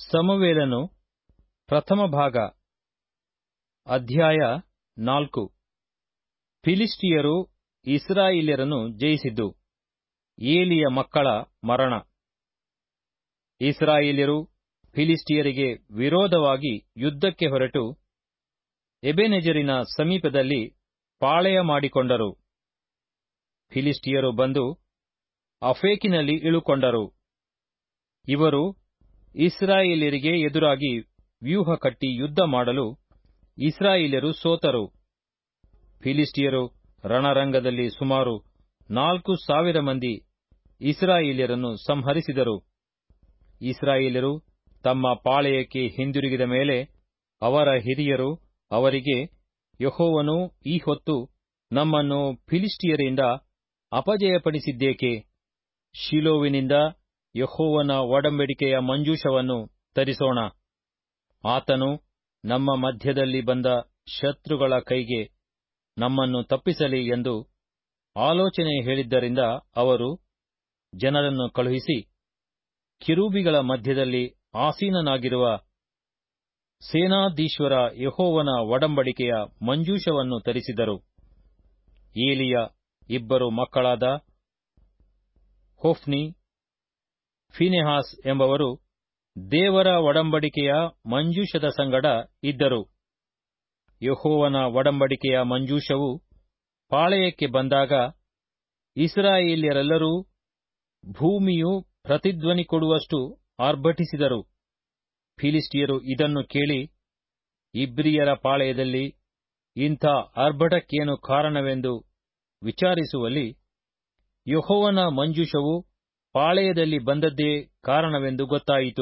ಸಮುವೇಲನು ಪ್ರಥಮ ಭಾಗ ಅಧ್ಯಾಯ ನಾಲ್ಕು ಫಿಲಿಸ್ಟಿಯರು ಇಸ್ರಾಯೇಲ್ಯರನ್ನು ಜಯಿಸಿದ್ದು ಏಲಿಯ ಮಕ್ಕಳ ಮರಣ ಇಸ್ರಾಯೇಲ್ಯರು ಫಿಲಿಸ್ಟಿಯರಿಗೆ ವಿರೋಧವಾಗಿ ಯುದ್ಧಕ್ಕೆ ಹೊರಟು ಎಬೆನೆಜರಿನ ಸಮೀಪದಲ್ಲಿ ಪಾಳೆಯ ಮಾಡಿಕೊಂಡರು ಫಿಲಿಸ್ಟಿಯರು ಬಂದು ಅಫೇಕಿನಲ್ಲಿ ಇಳುಕೊಂಡರು ಇವರು ಇಸ್ರಾಯೇಲ್ಯರಿಗೆ ಎದುರಾಗಿ ವ್ಯೂಹ ಕಟ್ಟಿ ಯುದ್ಧ ಮಾಡಲು ಇಸ್ರಾಯೇಲ್ಯರು ಸೋತರು ಫಿಲಿಸ್ಟಿಯರು ರಣರಂಗದಲ್ಲಿ ಸುಮಾರು ನಾಲ್ಕು ಸಾವಿರ ಮಂದಿ ಇಸ್ರಾಯೇಲ್ಯರನ್ನು ಸಂಹರಿಸಿದರು ಇಸ್ರಾಯೇಲ್ಯರು ತಮ್ಮ ಪಾಳೆಯಕ್ಕೆ ಹಿಂದಿರುಗಿದ ಮೇಲೆ ಅವರ ಹಿರಿಯರು ಅವರಿಗೆ ಯೆಹೋವನು ಈ ಹೊತ್ತು ನಮ್ಮನ್ನು ಫಿಲಿಸ್ಟಿಯರಿಂದ ಅಪಜಯಪಡಿಸಿದ್ದೇಕೆ ಶಿಲೋವಿನಿಂದ ಯೆಹೋವನ ಒಡಂಬಡಿಕೆಯ ಮಂಜೂಷವನ್ನು ತರಿಸೋಣ ಆತನು ನಮ್ಮ ಮಧ್ಯದಲ್ಲಿ ಬಂದ ಶತ್ರುಗಳ ಕೈಗೆ ನಮ್ಮನ್ನು ತಪ್ಪಿಸಲಿ ಎಂದು ಆಲೋಚನೆ ಹೇಳಿದ್ದರಿಂದ ಅವರು ಜನರನ್ನು ಕಳುಹಿಸಿ ಕಿರೂಬಿಗಳ ಮಧ್ಯದಲ್ಲಿ ಆಸೀನನಾಗಿರುವ ಸೇನಾಧೀಶ್ವರ ಯೆಹೋವನ ಒಡಂಬಡಿಕೆಯ ಮಂಜೂಷವನ್ನು ತರಿಸಿದರು ಏಲಿಯ ಇಬ್ಬರು ಮಕ್ಕಳಾದ ಹೊಫ್ನಿ ಫಿನೆಹಾಸ್ ಎಂಬವರು ದೇವರ ಒಡಂಬಡಿಕೆಯ ಮಂಜೂಷದ ಸಂಗಡ ಇದ್ದರು ಯೆಹೋವನ ಒಡಂಬಡಿಕೆಯ ಮಂಜೂಷವು ಪಾಳೆಯಕ್ಕೆ ಬಂದಾಗ ಇಸ್ರಾಯೇಲ್ಯರೆಲ್ಲರೂ ಭೂಮಿಯು ಪ್ರತಿಧ್ವನಿ ಕೊಡುವಷ್ಟು ಆರ್ಭಟಿಸಿದರು ಫಿಲಿಸ್ಟಿಯರು ಇದನ್ನು ಕೇಳಿ ಇಬ್ರಿಯರ ಪಾಳೆಯದಲ್ಲಿ ಇಂಥ ಆರ್ಭಟಕ್ಕೇನು ಕಾರಣವೆಂದು ವಿಚಾರಿಸುವಲ್ಲಿ ಯೆಹೋವನ ಮಂಜೂಷವು ಪಾಳೆಯದಲ್ಲಿ ಬಂದದ್ದೇ ಕಾರಣವೆಂದು ಗೊತ್ತಾಯಿತು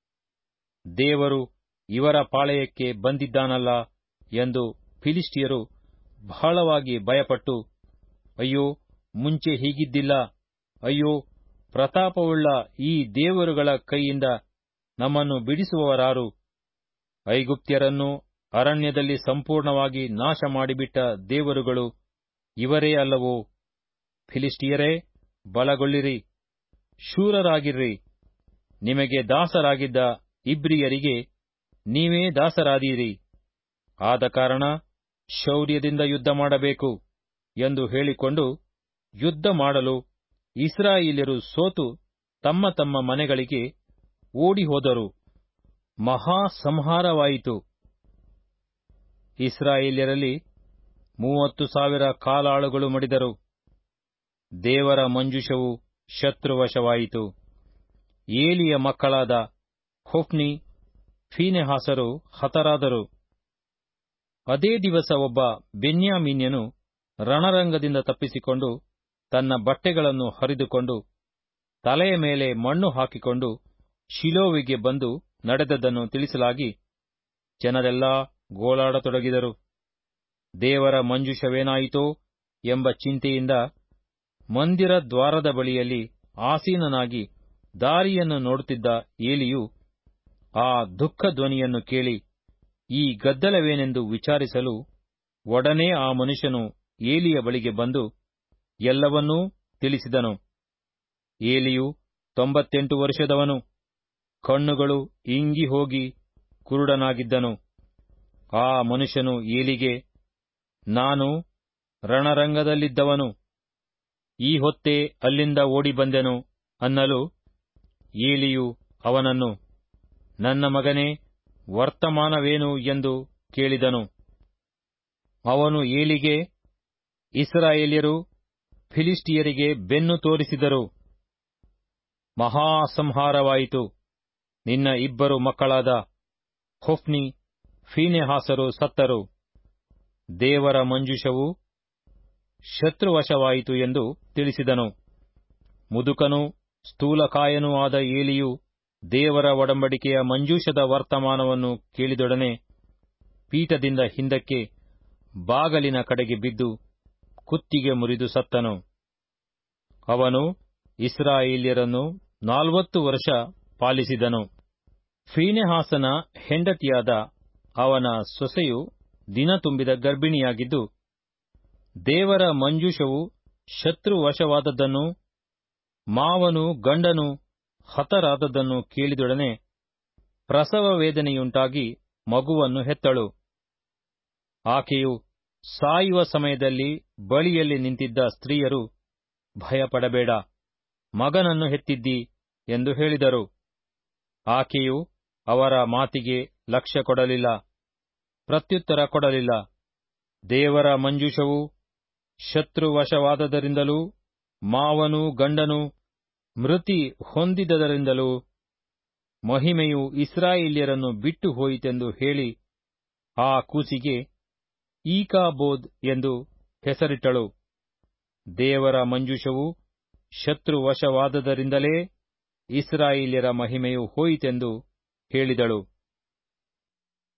ದೇವರು ಇವರ ಪಾಳೆಯಕ್ಕೆ ಬಂದಿದ್ದಾನಲ್ಲ ಎಂದು ಫಿಲಿಸ್ಟಿಯರು ಬಹಳವಾಗಿ ಭಯಪಟ್ಟು ಅಯ್ಯೋ ಮುಂಚೆ ಹೀಗಿದ್ದಿಲ್ಲ ಅಯ್ಯೋ ಪ್ರತಾಪವುಳ್ಳ ಈ ದೇವರುಗಳ ಕೈಯಿಂದ ನಮ್ಮನ್ನು ಬಿಡಿಸುವವರಾರು ಐಗುಪ್ತ್ಯರನ್ನು ಅರಣ್ಯದಲ್ಲಿ ಸಂಪೂರ್ಣವಾಗಿ ನಾಶ ಮಾಡಿಬಿಟ್ಟ ದೇವರುಗಳು ಇವರೇ ಅಲ್ಲವೋ ಫಿಲಿಸ್ಟಿಯರೇ ಬಲಗೊಳ್ಳಿರಿ ಶೂರರಾಗಿರ್ರಿ ನಿಮಗೆ ದಾಸರಾಗಿದ್ದ ಇಬ್ರಿಯರಿಗೆ ನೀವೇ ದಾಸರಾದೀರಿ ಆದ ಕಾರಣ ಶೌರ್ಯದಿಂದ ಯುದ್ಧ ಮಾಡಬೇಕು ಎಂದು ಹೇಳಿಕೊಂಡು ಯುದ್ಧ ಮಾಡಲು ಇಸ್ರಾಯೇಲ್ಯರು ಸೋತು ತಮ್ಮ ತಮ್ಮ ಮನೆಗಳಿಗೆ ಓಡಿಹೋದರು ಮಹಾ ಸಂಹಾರವಾಯಿತು ಇಸ್ರಾಯೇಲ್ಯರಲ್ಲಿ ಮೂವತ್ತು ಸಾವಿರ ಕಾಲಾಳುಗಳು ಮಡಿದರು ದೇವರ ಮಂಜುಷವು ಶತ್ರುವಶವಾಯಿತು ಏಲಿಯ ಮಕ್ಕಳಾದ ಹೊಫ್ನಿ ಫೀನೆಹಾಸರು ಹತರಾದರು ಅದೇ ದಿವಸ ಒಬ್ಬ ಬೆನ್ಯಾಮೀನ್ಯನು ರಣರಂಗದಿಂದ ತಪ್ಪಿಸಿಕೊಂಡು ತನ್ನ ಬಟ್ಟೆಗಳನ್ನು ಹರಿದುಕೊಂಡು ತಲೆಯ ಮೇಲೆ ಮಣ್ಣು ಹಾಕಿಕೊಂಡು ಶಿಲೋವಿಗೆ ಬಂದು ನಡೆದದ್ದನ್ನು ತಿಳಿಸಲಾಗಿ ಜನರೆಲ್ಲಾ ಗೋಳಾಡತೊಡಗಿದರು ದೇವರ ಮಂಜುಷವೇನಾಯಿತೋ ಎಂಬ ಚಿಂತೆಯಿಂದ ಮಂದಿರ ದ್ವಾರದ ಬಳಿಯಲ್ಲಿ ಆಸೀನನಾಗಿ ದಾರಿಯನ್ನು ನೋಡುತ್ತಿದ್ದ ಏಲಿಯು ಆ ದುಃಖ ಧ್ವನಿಯನ್ನು ಕೇಳಿ ಈ ಗದ್ದಲವೇನೆಂದು ವಿಚಾರಿಸಲು ಒಡನೆ ಆ ಮನುಷ್ಯನು ಏಲಿಯ ಬಳಿಗೆ ಬಂದು ಎಲ್ಲವನ್ನೂ ತಿಳಿಸಿದನು ಏಲಿಯು ತೊಂಬತ್ತೆಂಟು ವರ್ಷದವನು ಕಣ್ಣುಗಳು ಇಂಗಿ ಹೋಗಿ ಕುರುಡನಾಗಿದ್ದನು ಆ ಮನುಷ್ಯನು ಏಲಿಗೆ ನಾನು ರಣರಂಗದಲ್ಲಿದ್ದವನು ಈ ಹೊತ್ತೇ ಅಲ್ಲಿಂದ ಓಡಿ ಬಂದೆನು ಅನ್ನಲು ಏಲಿಯು ಅವನನ್ನು ನನ್ನ ಮಗನೇ ವರ್ತಮಾನವೇನು ಎಂದು ಕೇಳಿದನು ಅವನು ಏಲಿಗೆ ಇಸ್ರಾಯೇಲ್ಯರು ಫಿಲಿಸ್ಟಿಯರಿಗೆ ಬೆನ್ನು ತೋರಿಸಿದರು ಮಹಾಸಂಹಾರವಾಯಿತು ನಿನ್ನ ಇಬ್ಬರು ಮಕ್ಕಳಾದ ಹೊಫ್ನಿ ಫೀನೆಹಾಸರು ಸತ್ತರು ದೇವರ ಮಂಜುಷವು ಶತ್ರುವಶವಾಯಿತು ಎಂದು ತಿಳಿಸಿದನು ಮುದುಕನೂ ಸ್ಥೂಲಕಾಯನೂ ಆದ ಏಲಿಯು ದೇವರ ಒಡಂಬಡಿಕೆಯ ಮಂಜೂಷದ ವರ್ತಮಾನವನ್ನು ಕೇಳಿದೊಡನೆ ಪೀಠದಿಂದ ಹಿಂದಕ್ಕೆ ಬಾಗಲಿನ ಕಡೆಗೆ ಬಿದ್ದು ಕುತ್ತಿಗೆ ಮುರಿದು ಸತ್ತನು ಅವನು ಇಸ್ರಾಯೇಲ್ಯರನ್ನು ನಾಲ್ವತ್ತು ವರ್ಷ ಪಾಲಿಸಿದನು ಫೀನೆಹಾಸನ ಹೆಂಡತಿಯಾದ ಅವನ ಸೊಸೆಯು ದಿನ ತುಂಬಿದ ಗರ್ಭಿಣಿಯಾಗಿದ್ದು ದೇವರ ಮಂಜೂಷವು ಶತ್ರುವಶವಾದದ್ದನ್ನು ಮಾವನು ಗಂಡನು ಹತರಾದದ್ದನ್ನು ಕೇಳಿದೊಡನೆ ಪ್ರಸವ ವೇದನೆಯುಂಟಾಗಿ ಮಗುವನ್ನು ಹೆತ್ತಳು ಆಕೆಯು ಸಾಯುವ ಸಮಯದಲ್ಲಿ ಬಳಿಯಲ್ಲಿ ನಿಂತಿದ್ದ ಸ್ತ್ರೀಯರು ಭಯಪಡಬೇಡ ಮಗನನ್ನು ಹೆತ್ತಿದ್ದಿ ಎಂದು ಹೇಳಿದರು ಆಕೆಯು ಅವರ ಮಾತಿಗೆ ಲಕ್ಷ್ಯ ಕೊಡಲಿಲ್ಲ ಪ್ರತ್ಯುತ್ತರ ಕೊಡಲಿಲ್ಲ ದೇವರ ಮಂಜೂಷವು ಶತ್ರುವಶವಾದದರಿಂದಲೂ ಮಾವನೂ ಗಂಡನು ಮೃತಿ ಹೊಂದಿದದರಿಂದಲೂ ಮಹಿಮೆಯು ಇಸ್ರಾಯೇಲ್ಯರನ್ನು ಬಿಟ್ಟು ಹೋಯಿತೆಂದು ಹೇಳಿ ಆ ಕೂಸಿಗೆ ಈಕಾಬೋದ್ ಎಂದು ಹೆಸರಿಟ್ಟಳು ದೇವರ ಮಂಜೂಷವು ಶತ್ರುವಶವಾದದರಿಂದಲೇ ಇಸ್ರಾಯೇಲ್ಯರ ಮಹಿಮೆಯು ಹೋಯಿತೆಂದು ಹೇಳಿದಳು